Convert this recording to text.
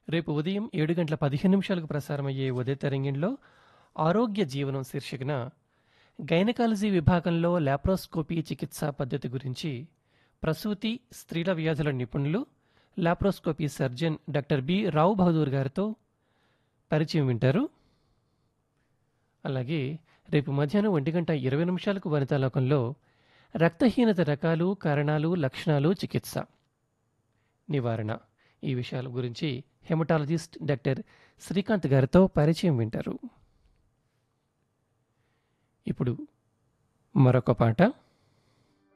రేపు ఉదయం ఏడు గంటల పదిహేను నిమిషాలకు ప్రసారమయ్యే ఉదయ తరంగిణిలో ఆరోగ్య జీవనం శీర్షికన గైనకాలజీ విభాగంలో లాప్రోస్కోపీ చికిత్సా పద్ధతి గురించి ప్రసూతి స్త్రీల వ్యాధుల నిపుణులు laparoscopy surgeon doctor B Rao Bahadur గారితో పరిచయం వింటారు అలాగే రేపు మధ్యాహ్నం ఒంటి గంట ఇరవై నిమిషాలకు వనితాలోకంలో రక్తహీనత రకాలు కారణాలు లక్షణాలు చికిత్స నివారణ ఈ విషయాల గురించి హెమటాలజిస్ట్ డాక్టర్ శ్రీకాంత్ గారితో పరిచయం వింటారు ఇప్పుడు మరొక పాట